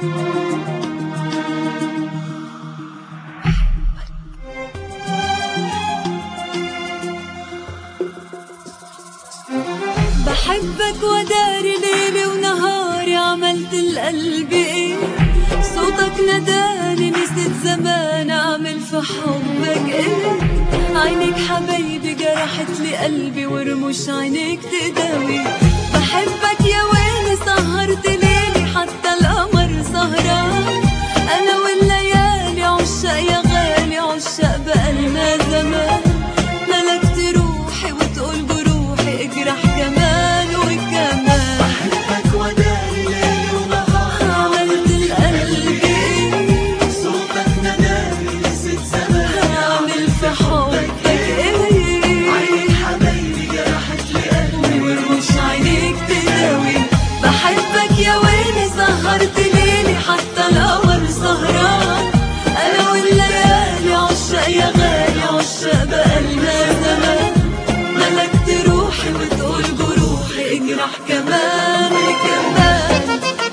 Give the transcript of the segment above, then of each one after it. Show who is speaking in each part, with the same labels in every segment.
Speaker 1: بحبك وداري ليلي ونهاري عملت القلب ايه صوتك نداني نسيت زمان اعمل في حبك ايه عينيك حبايبي جرحت لي قلبي ورموش عينيك تداوي بحبك يا ويلي سهرت ليلي حتى القمر سهران انا والليالي عشاق يا غالي عشاق بقالنا زمان ملكت روحي وتقول بروحي اجرح كمان وكمان
Speaker 2: بحبك وداري ليل ونهار
Speaker 1: عملت القلب ايه
Speaker 2: صوتك نداني نسيت زمان
Speaker 1: اعمل في حبك ايه
Speaker 2: عينيك حبايبي جرحت لي قلبي
Speaker 1: ورموش عينيك تداوي بحبك يا ويلي سهرت ليلي حتى القمر سهران انا والليالي عشاق يا غالي عشاق بقالنا زمان ملكت روحي وتقول بروحي اجرح كمان كمان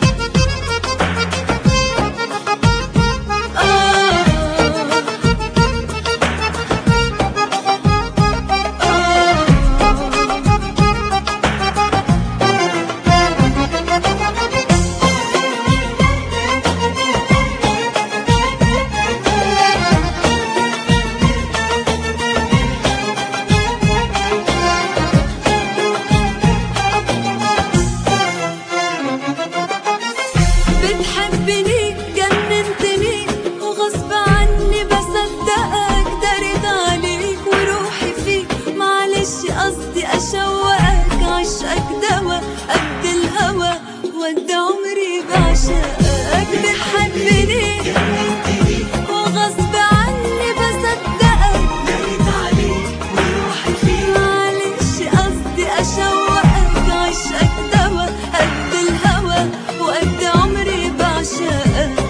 Speaker 1: بتحبني جننتني وغصب عني بصدقك دارت عليك وروحي فيك معلش قصدي اشوقك عشقك دوا قد الهوى ود عمري بعشقك بتحبني
Speaker 2: جننتني
Speaker 1: وغصب عني بصدقك
Speaker 2: دارت عليك وروحي فيك
Speaker 1: معلش قصدي اشوقك عشقك دوا قد الهوى وقد عمري بعشقك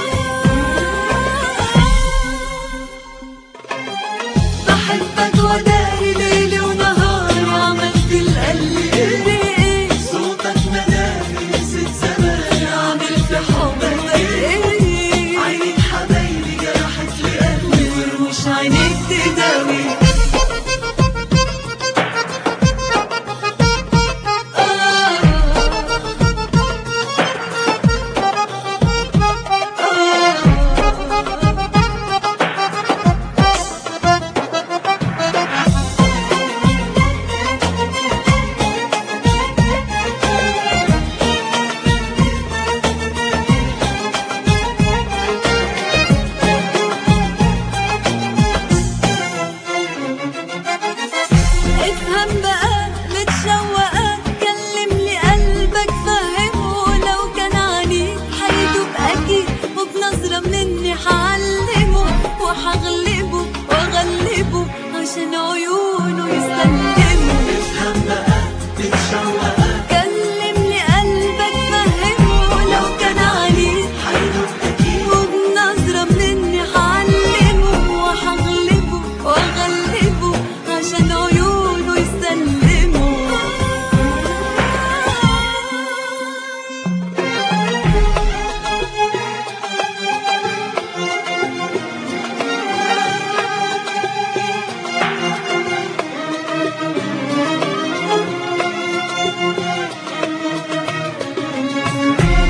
Speaker 1: بحبك وداري ليلي ونهاري عملت القلب ايه
Speaker 2: صوتك نداني نسيت زمان
Speaker 1: عامل في حبك ايه
Speaker 2: عينيك حبايبي جرحت لي قلبي
Speaker 1: ورموش عينيك تداوي افهم بقى متشوقة كلم لي قلبك فهمه لو كان عنيد هيدوب أكيد وبنظرة مني هعلمه وهغلبه وأغلبه عشان عيونه يسلموا
Speaker 2: افهم بقى تتشوقك
Speaker 1: كلم لي قلبك فهمه لو كان عنيد
Speaker 2: هيدوب أكيد
Speaker 1: وبنظرة مني هعلمه وهغلبه وأغلبه عشان عيونه يسلموا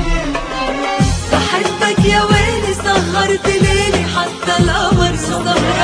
Speaker 1: بحبك يا ويلي سهرت ليلي حتى القمر سهران